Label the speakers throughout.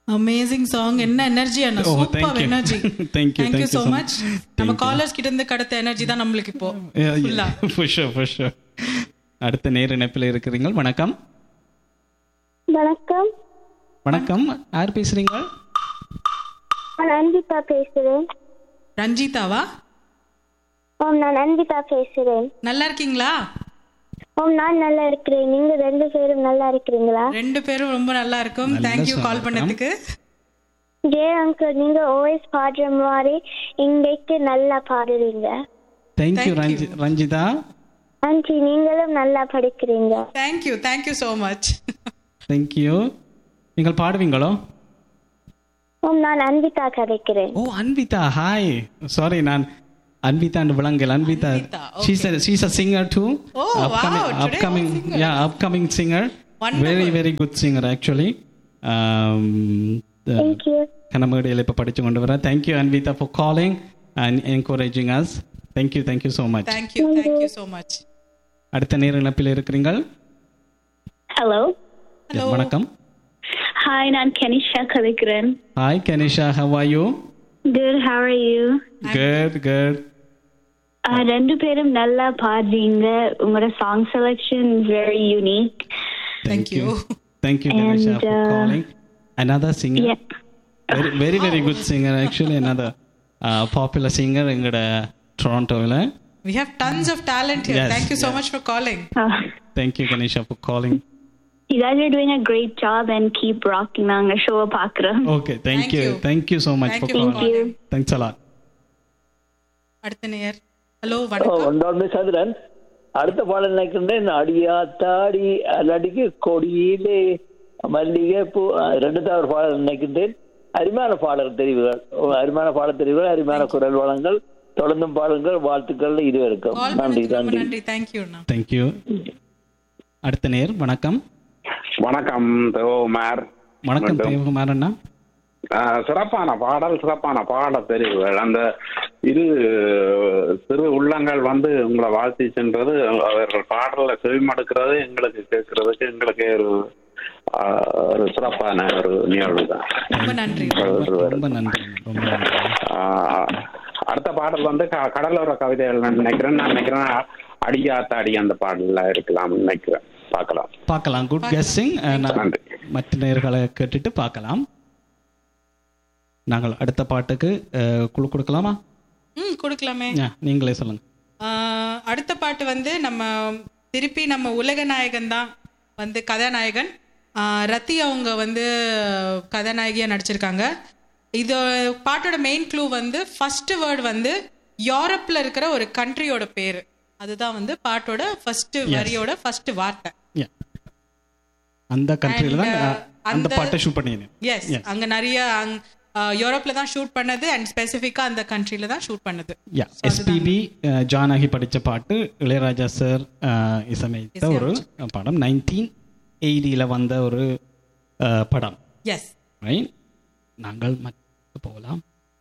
Speaker 1: Amazing song என்ன energy அண்ணா
Speaker 2: Oh,
Speaker 1: super
Speaker 2: thank you.
Speaker 1: Energy
Speaker 2: Thank you,
Speaker 1: thank you
Speaker 2: thank you
Speaker 1: so
Speaker 2: so
Speaker 1: much
Speaker 2: much.
Speaker 1: நம்ம
Speaker 2: Thank you.
Speaker 1: Callers கிட்ட இருந்து கடத்த energy தான் நம்மளுக்கு இப்போ full ah.
Speaker 2: for sure, for sure. அடுத்த நேர இணைப்பில் இருக்கிறீங்க வணக்கம்
Speaker 3: வணக்கம்
Speaker 2: வணக்கம் யார் பேசுறீங்க
Speaker 3: நான் அன்பிதா பேசுறேன்
Speaker 1: ரஞ்சிதாவா
Speaker 3: ஓம் நான் அன்பிதா பேசுறேன்
Speaker 1: நல்லா இருக்கீங்களா
Speaker 3: ஓம் நான் நல்லா இருக்கிறேன் நீங்க ரெண்டு பேரும் நல்லா இருக்கிறீங்களா
Speaker 1: ரெண்டு பேரும் ரொம்ப நல்லா இருக்கும்
Speaker 2: நல்ல
Speaker 1: தேங்க் யூ கால்
Speaker 2: சந்தோஷம்.
Speaker 1: பண்ணதுக்கு
Speaker 3: ஜே அங்கிள் நீங்க ஓஎஸ் பாடுற மாதிரி இன்றைக்கு நல்லா பாடுறீங்க
Speaker 2: thank you
Speaker 1: Thank
Speaker 2: Ranji Ranjitha
Speaker 3: aunty நீங்களும் நல்லா படிக்கிறீங்க
Speaker 1: thank you thank you so much
Speaker 2: thank you நீங்கள் பாடுவீங்களோ
Speaker 3: ஓம் நான் அன்பிதா கதைக்கிறேன்
Speaker 2: ஓ அன்விதா ஹாய் சாரி நான் அன்விதா and விளங்கல் Anvitha
Speaker 1: Anvita,
Speaker 2: she's a she's a singer too
Speaker 1: Oh,
Speaker 2: upcoming
Speaker 1: wow, today
Speaker 2: upcoming
Speaker 1: was singer.
Speaker 2: yeah upcoming singer
Speaker 1: Wonderful.
Speaker 2: very very good singer actually um the-
Speaker 3: thank you
Speaker 2: கனமேடையில் இப்போ படிச்சு கொண்டு வர thank you Anvitha for calling and encouraging us thank you thank you so much
Speaker 1: thank you thank you so much
Speaker 2: அடுத்த நேர இணைப்பில் இருக்கிறீங்கள்
Speaker 4: hello
Speaker 1: Hello.
Speaker 2: வணக்கம்
Speaker 4: ஹாய் நான் கனிஷா கதைக்கிறேன்
Speaker 2: hi Kanisha how are you
Speaker 4: good how are you
Speaker 2: good good
Speaker 4: ரெண்டு பேரும் நல்லா பாடுறீங்க உங்களோட song selection very unique
Speaker 2: Thank
Speaker 1: you.
Speaker 2: you. Thank you, Ganesha,
Speaker 4: And,
Speaker 2: for
Speaker 4: uh,
Speaker 2: calling. Another singer.
Speaker 4: Yeah.
Speaker 2: Very, very, very good singer. Actually, another uh, popular singer எங்கட டொராண்டோவில்
Speaker 1: we have tons of talent here
Speaker 2: Yes,
Speaker 1: thank you so much for calling
Speaker 2: thank you Ganesha for calling
Speaker 4: You guys are doing a great job and keep rocking நாங்க ஷோவை பார்க்குறோம்
Speaker 2: okay thank you
Speaker 1: you.
Speaker 2: Thank you so much
Speaker 1: Thank
Speaker 2: for
Speaker 1: you for
Speaker 2: calling
Speaker 1: calling.
Speaker 2: Thanks a lot
Speaker 1: அடுத்த நேயர் hello
Speaker 5: ஓ,
Speaker 1: வணக்கம்
Speaker 5: ஒன்றொன்று சதுரன் அடுத்த பாடல் நினைக்கின்றேன் அடியா தாடி அலடிக்கு கொடியிலே மல்லிகை பூ அஹ், ரெண்டு தான் ஒரு பாடல் நினைக்கின்றேன் அருமையான பாடல் தெரிவுகள் ஓ, அருமையான பாடல் தெரிவுகள் அருமையான குரல் வளங்கள் தொடர்ந்தும் பாடல்கள் வாழ்த்துக்கள் இது இருக்கும்
Speaker 1: கால்
Speaker 5: நன்றி
Speaker 1: பண்ணதுக்கு ரொம்ப
Speaker 5: நன்றி
Speaker 1: நன்றி தேங்க் யூ அண்ணா
Speaker 2: தேங்க்யூ அடுத்த நேர் வணக்கம்
Speaker 6: வணக்கம் தேவகுமார்
Speaker 2: வணக்கம்
Speaker 6: மீண்டும்.
Speaker 2: தேவகுமார் அண்ணா
Speaker 6: ஆஹ் சிறப்பான பாடல் சிறப்பான பாட தெரிவுகள் அந்த இரு சிறு உள்ளங்கள் வந்து உங்களை வாழ்த்தி சென்றது அவர்கள் பாடல செவிமடுக்கிறது எங்களுக்கு கேட்கறதுக்கு எங்களுக்கு ஒரு ஆஹ், ஒரு சிறப்பான ஒரு நிகழ்வு தான்
Speaker 1: ரொம்ப நன்றி
Speaker 2: ரொம்ப நன்றி ரொம்ப நன்றி
Speaker 6: ஆஹ், அடுத்த பாடல் வந்து க- கடலோர கவிதைகள் நான் நினைக்கிறேன் நான் நினைக்கிறேன் அடியாத்தாடி அந்த பாடல்ல இருக்கலாம் நினைக்கிறேன் பார்க்கலாம்
Speaker 2: பார்க்கலாம் குட் கெஸ்ஸிங்
Speaker 6: நன்றி.
Speaker 2: மற்ற நேர்களை கேட்டுட்டு பார்க்கலாம் நாங்கள் அடுத்த பாட்டுக்கு அஹ், குழு கொடுக்கலாமா
Speaker 1: ம் கொடுக்கலாமே
Speaker 2: Yeah, நீங்களே சொல்லுங்க
Speaker 1: ஆஹ், அடுத்த பாட்டு வந்து நம்ம திருப்பி நம்ம உலக நாயகன் தான் வந்து கதாநாயகன் ஆஹ், ரத்தி அவங்க வந்து கதாநாயகியா நடிச்சிருக்காங்க இது பாட்டோட மெயின் க்ளூ வந்து ஃபர்ஸ்ட் வேர்டு வந்து யூரோப்ல இருக்கிற ஒரு கண்ட்ரியோட பேரு அதுதான் வந்து பாட்டோட ஃபர்ஸ்ட் வரியோட ஃபர்ஸ்ட் வார்த்தை
Speaker 2: Yeah. அந்த கண்ட்ரியில தான்
Speaker 1: And,
Speaker 2: அஹ், அந்த
Speaker 1: அந்த-
Speaker 2: பாட்டை ஷூட் பண்ணினேன்
Speaker 1: எஸ் அங்க நிறைய அங்- ஆஹ், யூரோப்ல தான் ஷூட் பண்ணது அண்ட் ஸ்பெசிஃபிக்கா அந்த கண்ட்ரில தான் ஷூட் பண்ணது
Speaker 2: யா எஸ்பிபி ஜானகி படித்த பாட்டு இளையராஜா சார் இசையமைத்த ஒரு படம் நைன்டீன் எயிட்டியில் வந்த ஒரு அஹ், படம்
Speaker 1: எஸ்
Speaker 2: Right? நாங்கள் மற்ற போகலாம்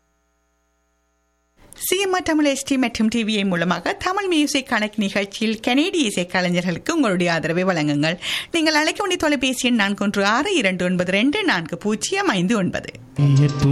Speaker 7: சிஎம்ஆர் தமிழ் எஸ்டி மற்றும் டிவிஐ மூலமாக தமிழ் மியூசிக் கணக்கு நிகழ்ச்சியில் கனேடிய இசை கலைஞர்களுக்கு உங்களுடைய ஆதரவை வழங்குங்கள் நீங்கள் அழைக்க வேண்டிய தொலைபேசி எண் நான்கு ஒன்று ஆறு இரண்டு ஒன்பது ரெண்டு நான்கு பூஜ்ஜியம் ஐந்து ஒன்பது